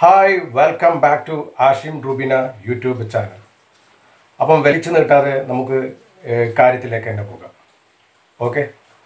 Hi welcome back to Ashim Rubina YouTube channel അപ്പം വലിച്ചു നീട്ടാതെ നമുക്ക് ഏഹ്, കാര്യത്തിലേക്ക് തന്നെ പോകാം ഓക്കെ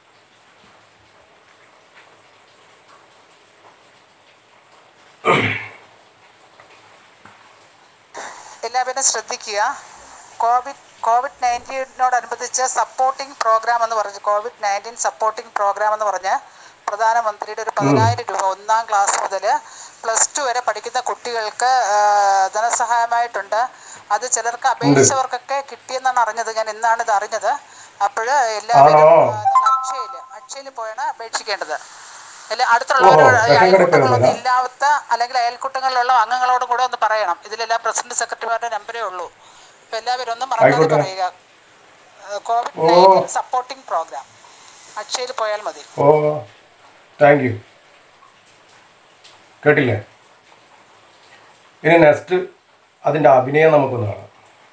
എല്ലാവരും ശ്രദ്ധിക്കുക കോവിഡ് കോവിഡ് നയൻറ്റീനോടനുബന്ധിച്ച് സപ്പോർട്ടിംഗ് പ്രോഗ്രാം എന്ന് പറഞ്ഞ് കോവിഡ് നയൻറ്റീൻ സപ്പോർട്ടിംഗ് പ്രോഗ്രാം എന്ന് പറഞ്ഞ് പ്രധാനമന്ത്രിയുടെ ഒരു പതിനായിരം രൂപ ഒന്നാം ക്ലാസ് മുതൽ പ്ലസ് ടു വരെ പഠിക്കുന്ന കുട്ടികൾക്ക് ആ, ധനസഹായമായിട്ടുണ്ട് അത് ചിലർക്ക് അപേക്ഷിച്ചവർക്കൊക്കെ കിട്ടിയെന്നാണ് അറിഞ്ഞത് ഞാൻ ഇന്നാണ് ഇത് അറിഞ്ഞത് അപ്പോൾ എല്ലാവരും ആണോ? ആ, നിങ്ങൾ അക്ഷയയിൽ അക്ഷയയിൽ പോയാണ് അപേക്ഷിക്കേണ്ടത് എല്ലാ അടുത്തുള്ളവരോട് ഓ, റേഷൻ കടയിൽ അയൽക്കൂട്ടങ്ങളൊന്നും പോയി ഇല്ലാത്ത അല്ലെങ്കിൽ അയൽക്കൂട്ടങ്ങളിലുള്ള അംഗങ്ങളോട് കൂടെ ഒന്ന് പറയണം ഇതിലെല്ലാം പ്രസിഡന്റ് സെക്രട്ടറിമാരുടെ നമ്പരേ ഉള്ളൂ അപ്പൊ എല്ലാവരും ഒന്ന് മറക്കാതെ ആയിക്കോട്ടെ. പറയുക കോവിഡ് ഓ. നയൻറ്റീൻ സപ്പോർട്ടിംഗ് പ്രോഗ്രാം അക്ഷയയിൽ പോയാൽ മതി ഓ താങ്ക് യു കേട്ടില്ലേ ഇനി നെക്സ്റ്റ് അതിൻ്റെ അഭിനയം നമുക്കൊന്ന് കാണാം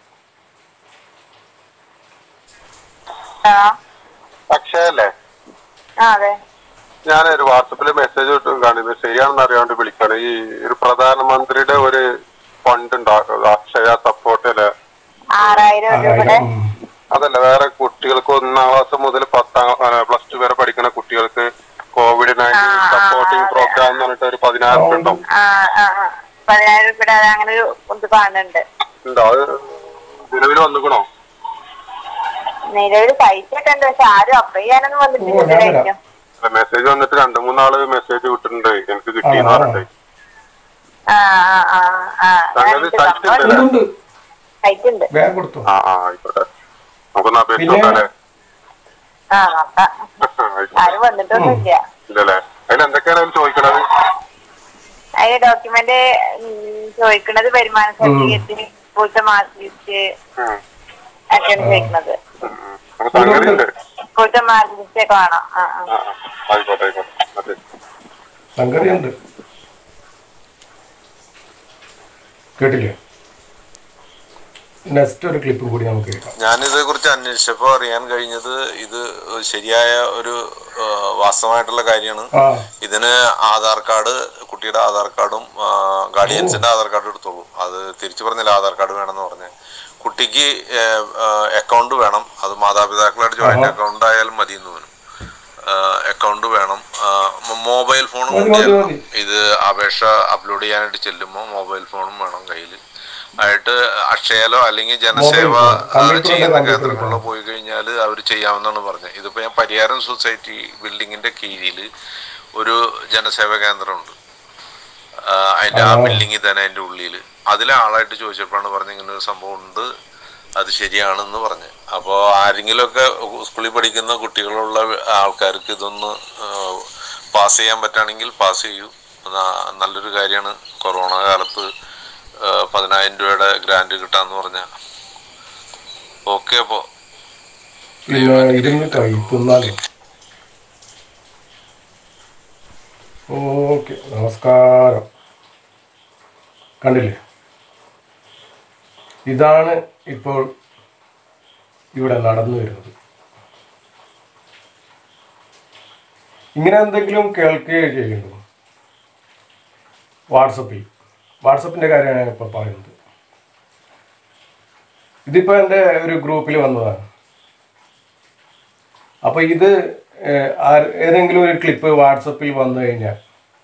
ആ അക്ഷയല്ലേ ആ, അതെ ഞാനൊരു വാട്സപ്പിൽ മെസ്സേജ് കാണിത് ശരിയാണെന്ന് അറിയാണ്ട് വിളിക്കാണ് ഈ ഒരു പ്രധാനമന്ത്രിയുടെ ഒരു ഫണ്ട് ഉണ്ടാക്കുക അക്ഷയ സപ്പോർട്ടില് ആറായിരം രൂപയുടെ ആറായിരം ഉം. അതല്ല വേറെ കുട്ടികൾക്ക് ഒന്നാം ക്ലാസ് മുതൽ പത്താം പ്ലസ് ടു വരെ പഠിക്കുന്ന കുട്ടികൾക്ക് കോവിഡ് നയൻറ്റീൻ സപ്പോർട്ടിംഗ് പ്രോഗ്രാം എന്ന് പറഞ്ഞിട്ട് ഒരു പതിനായിരം രൂപ ഉണ്ടോ ആ ആ ആ. പതിനായിരം രൂപയുടെ അത് അങ്ങനെ ഒരു ഇത് കാണുന്നുണ്ട് ഉണ്ടോ അത് നിലവിൽ വന്നുക്കണോ നിലവിൽ പൈസ ഒക്കെ ഉണ്ട് പക്ഷെ ആരും അപ്ലൈ ചെയ്യാനൊന്നും ഓ, വന്നിട്ടില്ല ഞാൻ വരാം. ഇതുവരെയ്ക്കും. മെസ്സേജ് വന്നിട്ട് രണ്ടു മൂന്നാള് മെസ്സേജ് വിട്ടിട്ടുണ്ട് എനിക്ക് കിട്ടിയെന്ന് ആ, ആ. പറഞ്ഞിട്ട് ആ ആ ആ ആ സംഗതി ഉണ്ട്, സൈറ്റ് സംഭവം ഉണ്ടല്ലേ? ഉണ്ട് സൈറ്റ് ഉണ്ട് വേഗം കൊടുത്തു ആ ആ ആയിക്കോട്ടെ നമുക്കൊന്ന് അപേക്ഷിച്ച് പിന്നെ? നോക്കാല്ലേ ആ നോക്കാം ആയിക്കോട്ടെ ആരും വന്നിട്ടൊന്നുമില്ല ഇല്ലല്ലേ അതിൽ എന്തൊക്കെയാണ് അതിൽ ചോദിക്കണത് അതിന് ഡോക്യുമെന്റ് ചോദിക്കണത് വരുമാന സർട്ടിഫിക്കറ്റ് പൂച്ച മാർക്ക് ലിസ്റ്റ് ഉം. ഒക്കെയാണ് ചോദിക്കണത് ഉം. നമുക്ക് സംഗതി ഉണ്ട് പൂച്ച മാർക്ക് ലിസ്റ്റ് ഒക്കെ വേണം ആ ആ ആ, ആ. ആയിക്കോട്ടെ ആയിക്കോട്ടെ അതെ സംഗതിയുണ്ട് കേട്ടില്ലേ നെക്സ്റ്റ് ഒരു ക്ലിപ്പ് കൂടി നമുക്ക് കേൾക്കാം ഞാനിതേ കുറിച്ച് അന്വേഷിച്ചപ്പോൾ അറിയാൻ കഴിഞ്ഞത് ഇത് ശരിയായ ഒരു ആ, വാസ്തവമായിട്ടുള്ള കാര്യമാണ് ആ ഇതിന് ആധാർ കാർഡ് കുട്ടിയുടെ ആധാർ കാർഡും ഗാർഡിയൻസിന്റെ ആധാർ കാർഡ് എടുത്തോളൂ അത് തിരിച്ചു പറഞ്ഞില്ല ആധാർ കാർഡ് വേണമെന്ന് പറഞ്ഞ് കുട്ടിക്ക് അക്കൗണ്ട് വേണം അത് മാതാപിതാക്കളുടെ ജോയിന്റ് അക്കൗണ്ട് ആയാലും മതി എന്ന് തോന്നുന്നു അക്കൗണ്ട് വേണം മൊബൈൽ ഫോണും മതി, മതി, മതി. ഇത് അപേക്ഷ അപ്ലോഡ് ചെയ്യാനായിട്ട് ചെല്ലുമ്പോൾ മൊബൈൽ ഫോണും വേണം കയ്യിൽ ആയിട്ട് അക്ഷയലോ അല്ലെങ്കിൽ ജനസേവ phone. ആ, Computer ചെയ്യുന്ന ഉണ്ടെങ്കിൽ computer കേന്ദ്രങ്ങളിലോ പോയി കഴിഞ്ഞാൽ അവർ ചെയ്യാമെന്നാണ് പറഞ്ഞത് ഇതിപ്പോ ഞാൻ പരിഹാരം സൊസൈറ്റി ബിൽഡിങ്ങിന്റെ കീഴിൽ ഒരു ജനസേവ കേന്ദ്രമുണ്ട് ആ, അതിന്റെ ആ ആ. ബിൽഡിങ്ങിൽ തന്നെ അതിന്റെ ഉള്ളിൽ അതിലെ ആളായിട്ട് ചോദിച്ചപ്പോഴാണ് പറഞ്ഞത് ഇങ്ങനെ ഒരു സംഭവം ഉണ്ട് അത് ശരിയാണെന്ന് പറഞ്ഞ് അപ്പോൾ ആരെങ്കിലുമൊക്കെ സ്കൂളിൽ പഠിക്കുന്ന കുട്ടികളുള്ള ആൾക്കാർക്ക് ഇതൊന്ന് പാസ് ചെയ്യാൻ പറ്റുകയാണെങ്കിൽ പാസ് ചെയ്യൂ ന- നല്ലൊരു കാര്യമാണ് കൊറോണ കാലത്ത് ആ, പതിനായിരം രൂപയുടെ ഗ്രാൻഡ് കിട്ടാന്ന് പറഞ്ഞ ഓക്കെ അപ്പോ പിന്നെ ഇരുന്ന് കഴിക്കുന്നാലും ഓക്കെ നമസ്കാരം കണ്ടില്ലേ ഇതാണ് ഇപ്പോൾ ഇവിടെ നടന്നു വരുന്നത് ഇങ്ങനെ എന്തെങ്കിലും കേൾക്കുകയോ ചെയ്യുന്നു വാട്സപ്പിൽ വാട്സപ്പിൻ്റെ കാര്യമാണ് ഞാൻ ഇപ്പോൾ പറയുന്നത് ഇതിപ്പോൾ എൻ്റെ ഒരു ഗ്രൂപ്പിൽ വന്നതാണ് അപ്പോൾ ഇത് ഏഹ്, ആര്- ഏതെങ്കിലും ഒരു ക്ലിപ്പ് വാട്സപ്പിൽ വന്നു കഴിഞ്ഞാൽ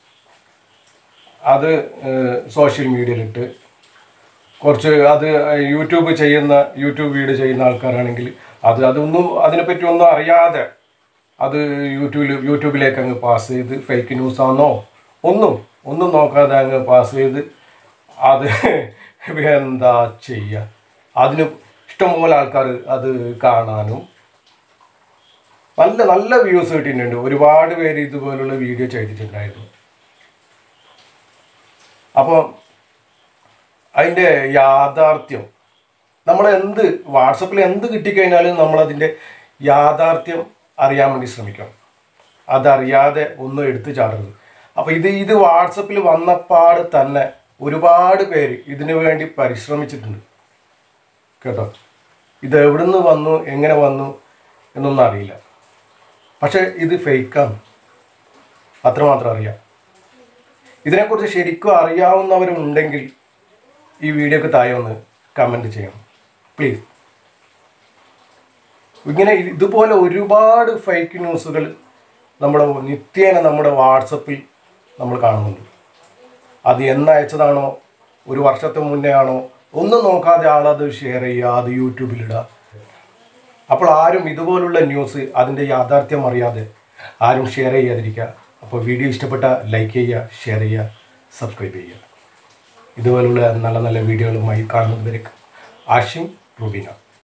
അത് ഏഹ്, സോഷ്യൽ മീഡിയയിലിട്ട് കുറച്ച് അത് യൂട്യൂബ് ചെയ്യുന്ന യൂട്യൂബ് വീഡിയോ ചെയ്യുന്ന ആൾക്കാരാണെങ്കിൽ അത് അതൊന്നും അതിനെപ്പറ്റി ഒന്നും അറിയാതെ അത് യൂട്യൂബിൽ യൂട്യൂബിലേക്ക് അങ്ങ് പാസ് ചെയ്ത് ഫേക്ക് ന്യൂസ് ആണോ ഒന്നും ഒന്നും നോക്കാതെ അങ്ങ് പാസ് ചെയ്ത് അത് എന്താ ചെയ്യുക അതിന് ഇഷ്ടംപോലെ ആൾക്കാർ അത് കാണാനും നല്ല നല്ല വ്യൂസ് കിട്ടിയിട്ടുണ്ട് ഒരുപാട് പേര് ഇതുപോലുള്ള വീഡിയോ ചെയ്തിട്ടുണ്ടായിരുന്നു അപ്പം അതിൻ്റെ യാഥാർത്ഥ്യം നമ്മൾ എന്ത് വാട്സപ്പിൽ എന്ത് കിട്ടിക്കഴിഞ്ഞാലും നമ്മളതിൻ്റെ യാഥാർത്ഥ്യം അറിയാൻ വേണ്ടി ശ്രമിക്കണം അതറിയാതെ ഒന്നും എടുത്തു ചാടരുത് അപ്പോൾ ഇത് ഇത് വാട്സപ്പിൽ വന്നപ്പാട് തന്നെ ഒരുപാട് പേര് ഇതിനു വേണ്ടി പരിശ്രമിച്ചിട്ടുണ്ട് കേട്ടോ ഇത് എവിടുന്ന് വന്നു എങ്ങനെ വന്നു എന്നൊന്നും അറിയില്ല പക്ഷെ ഇത് ഫേക്കാണ് അത്രമാത്രം അറിയാം ഇതിനെക്കുറിച്ച് ശരിക്കും അറിയാവുന്നവരുണ്ടെങ്കിൽ ഈ വീഡിയോക്ക് താഴെ ഒന്ന് കമൻറ്റ് ചെയ്യണം പ്ലീസ് ഇങ്ങനെ ഇതുപോലെ ഒരുപാട് ഫേക്ക് ന്യൂസുകൾ നമ്മുടെ നിത്യേന നമ്മുടെ വാട്സപ്പിൽ നമ്മൾ കാണുന്നുണ്ട് അത് എന്നയച്ചതാണോ ഒരു വർഷത്തെ മുന്നേ ആണോ ഒന്നും നോക്കാതെ ആളത് ഷെയർ ചെയ്യുക അത് യൂട്യൂബിലിടുക അപ്പോൾ ആരും ഇതുപോലുള്ള ന്യൂസ് അതിൻ്റെ യാഥാർത്ഥ്യം അറിയാതെ ആരും ഷെയർ ചെയ്യാതിരിക്കുക അപ്പോൾ വീഡിയോ ഇഷ്ടപ്പെട്ട ലൈക്ക് ചെയ്യുക ഷെയർ ചെയ്യുക സബ്സ്ക്രൈബ് ചെയ്യുക ഇതുപോലുള്ള നല്ല നല്ല വീഡിയോകളുമായി കാണുന്നവരേക്ക് ആഷിം റുബീന